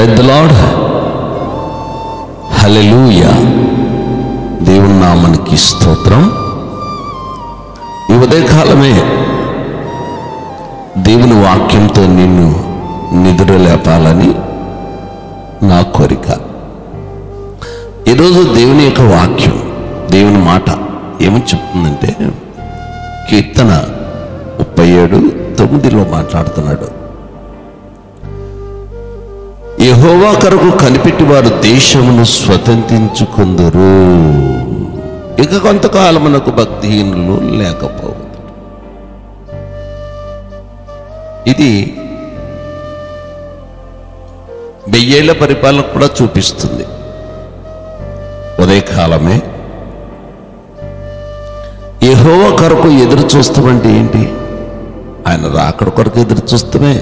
praise lord హల్లెలూయా దేవుని నామనికి స్తోత్రం ఈ ఉదయకాలమే దేవుని వాక్యంతో నిన్ను నిద్ర లేపాలని నా కోరిక ఈరోజు దేవుని యొక్క వాక్యం దేవుని మాట ఏమని చెప్తుందంటే కీర్తన ముప్పై ఏడు తొమ్మిదిలో మాట్లాడుతున్నాడు యహోవా కొరకు కనిపెట్టి వారు దేశమును స్వతంత్రించుకుందరు ఇక కొంతకాలమునకు భక్తిహీనులు లేకపోవద్దు ఇది వెయ్యేళ్ల పరిపాలన కూడా చూపిస్తుంది ఉదయకాలమే యహోవా కొరకు ఎదురు చూస్తామంటే ఏంటి ఆయన రాకడ కొరకు ఎదురు చూస్తామే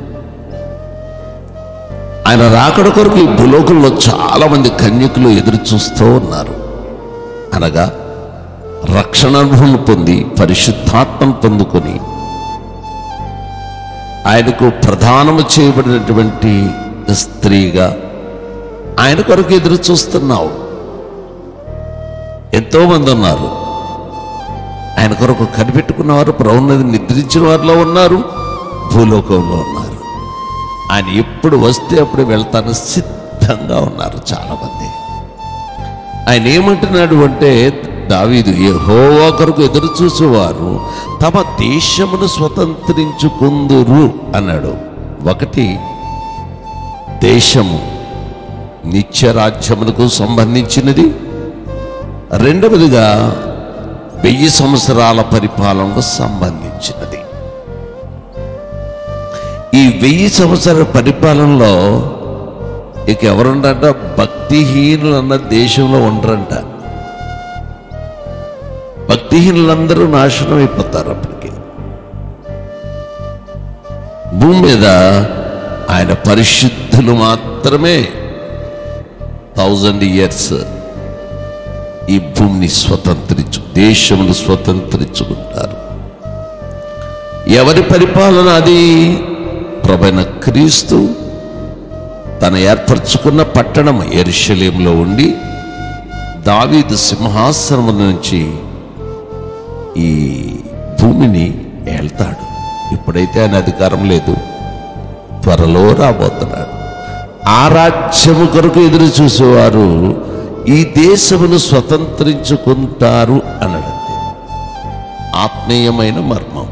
ఆయన రాకడ కొరకు ఈ భూలోకంలో చాలా మంది కన్యకులు ఎదురు చూస్తూ ఉన్నారు అనగా రక్షణ అనుభవం పొంది పరిశుద్ధాత్మను పొందుకొని ఆయనకు ప్రధానము చేయబడినటువంటి స్త్రీగా ఆయన కొరకు ఎదురు చూస్తున్నావు ఎంతో మంది ఉన్నారు ఆయన కొరకు కనిపెట్టుకున్నవారు ప్రౌన్నది నిద్రించిన వారిలో ఉన్నారు భూలోకంలో ఉన్నారు ఆయన ఎప్పుడు వస్తే అప్పుడు వెళ్తాను సిద్ధంగా ఉన్నారు చాలామంది ఆయన ఏమంటున్నాడు అంటే దావీదు యెహోవా కొరకు ఎదురు చూసేవారు తమ దేశమును స్వతంత్రించుకుందురు అన్నాడు ఒకటి దేశము నిత్యరాజ్యమునకు సంబంధించినది రెండవదిగా వెయ్యి సంవత్సరాల పరిపాలనకు సంబంధించినది ఈ వెయ్యి సంవత్సరాల పరిపాలనలో ఇక ఎవరుండంట భక్తిహీనులు అన్న దేశంలో ఉండరంట భక్తిహీనులందరూ నాశనం అయిపోతారు అప్పటికి భూమి మీద ఆయన పరిశుద్ధులు మాత్రమే థౌజండ్ ఇయర్స్ ఈ భూమిని స్వతంత్రించు దేశమును స్వతంత్రించుకుంటారు ఎవరి పరిపాలన అది ప్రభైన క్రీస్తు తను ఏర్పరచుకున్న పట్టణం ఎరుషలేంలో ఉండి దావీదు సింహాసనం నుంచి ఈ భూమిని ఏళ్తాడు ఇప్పుడైతే ఆయన అధికారం లేదు త్వరలో రాబోతున్నాడు ఆ రాజ్యము కొరకు ఎదురు చూసేవారు ఈ దేశమును స్వతంత్రించుకుంటారు అన్నాడు ఆత్మీయమైన మర్మం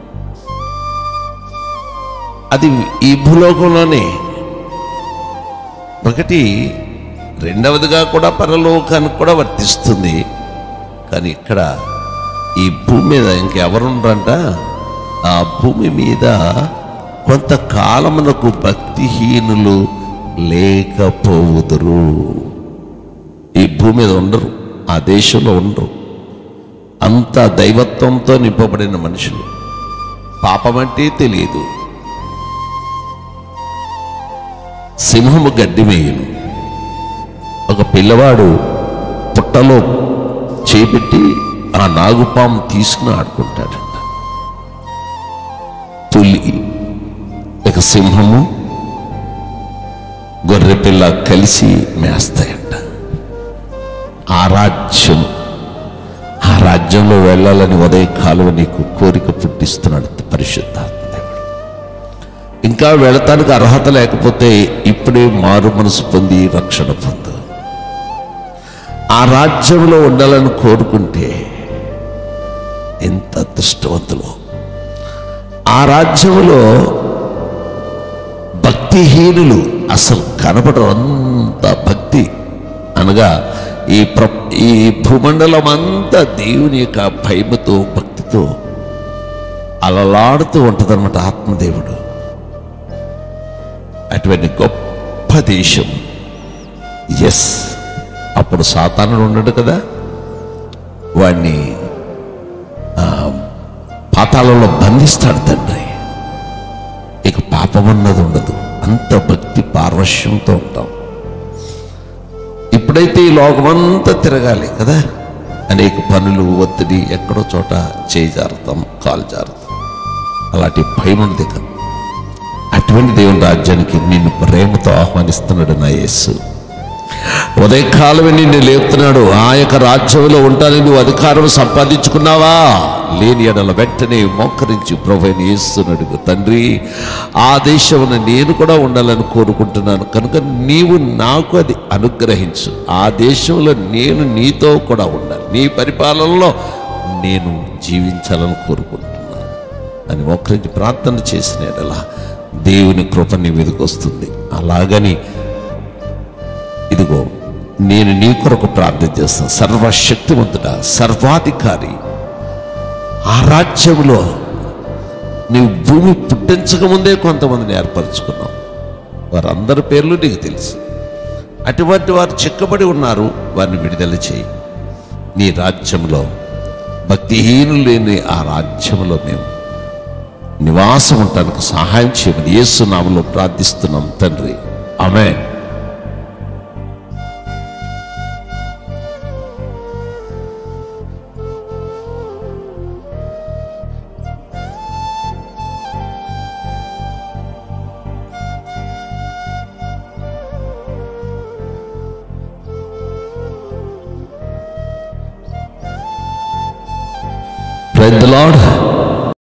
అది ఈ భూలోకంలోనే ఒకటి రెండవదిగా కూడా పరలోకానికి కూడా వర్తిస్తుంది కానీ ఇక్కడ ఈ భూమి మీద ఇంకెవరుండ్రంట ఆ భూమి మీద కొంతకాలమునకు భక్తిహీనులు లేకపోవుదురు ఈ భూమి మీద ఉండరు ఆ దేశంలో ఉండరు అంత దైవత్వంతో నింపబడిన మనుషులు పాపమంటే తెలియదు సింహము గడ్డి మేయును ఒక పిల్లవాడు పుట్టలో చేపెట్టి ఆ నాగుపాము తీసుకుని ఆడుకుంటాడంట పులి ఇక సింహము గొర్రెపిల్ల కలిసి మేస్తాయంట ఆ రాజ్యం ఆ రాజ్యంలో వెళ్ళాలని ఉదయ కాలువ నీకు కోరిక పుట్టిస్తున్నాడు పరిశుద్ధాత్మ దేవుడు ఇంకా వెళతానికి అర్హత లేకపోతే ఇప్పుడే మారు మనసు పొంది రక్షణ పొందు ఆ రాజ్యంలో ఉండాలని కోరుకుంటే ఎంత అదృష్టవంతులు ఆ రాజ్యంలో భక్తిహీనులు అసలు కనపడరు అంత భక్తి అనగా ఈ ప్ర ఈ భూమండలం అంతా దేవుని యొక్క భయముతో భక్తితో అలలాడుతూ ఉంటుందన్నమాట ఆత్మదేవుడు అటువంటి గొప్ప దేశం ఎస్ అప్పుడు సాతానుడు ఉండడు కదా వాడిని ఆ, పాతాళంలో బంధిస్తాడు తండ్రి ఇక పాపం అన్నది ఉండదు అంత భక్తి పార్వశ్యంతో ఉంటాం ఇప్పుడైతే ఈ లోకమంతా తిరగాలి కదా అనేక పనులు ఒత్తిడి ఎక్కడో చోట చేయి జారుతాం కాలు జారుతాం అలాంటి భయం ఉంది కదా అటువంటి దేవుని రాజ్యానికి నిన్ను ప్రేమతో ఆహ్వానిస్తున్నాడు నా యేసు ఉదయకాలమే నిన్ను లేపుతున్నాడు ఆ యొక్క రాజ్యంలో ఉంటానని నువ్వు అధికారం సంపాదించుకున్నావా లేని ఎడల వెంటనే మోకరించి ప్రభుని వేస్తున్నాడు తండ్రి ఆ దేశమున నేను కూడా ఉండాలని కోరుకుంటున్నాను కనుక నీవు నాకు అది అనుగ్రహించు ఆ దేశంలో నేను నీతో కూడా ఉండాలి నీ పరిపాలనలో నేను జీవించాలని కోరుకుంటున్నాను అని మోకరించి ప్రార్థన చేసిన ఎడల దేవుని కృప నీ మీదకి వస్తుంది అలాగని ఇదిగో నేను నీ కొరకు ప్రార్థన చేస్తాను సర్వశక్తివంతుడ సర్వాధికారి ఆ రాజ్యంలో నీవు భూమి పుట్టించక ముందే కొంతమందిని ఏర్పరచుకున్నావు వారందరి పేర్లు నీకు తెలుసు అటువంటి వారు చిక్కబడి ఉన్నారు వారిని విడుదల చేయి నీ రాజ్యంలో భక్తిహీనులు లేని ఆ రాజ్యంలో మేము నివాసం ఉండటానికి సహాయం చేయమని యేసు నామలో ప్రార్థిస్తున్నాం తండ్రి ఆమె ప్రైజ్ ద లార్డ్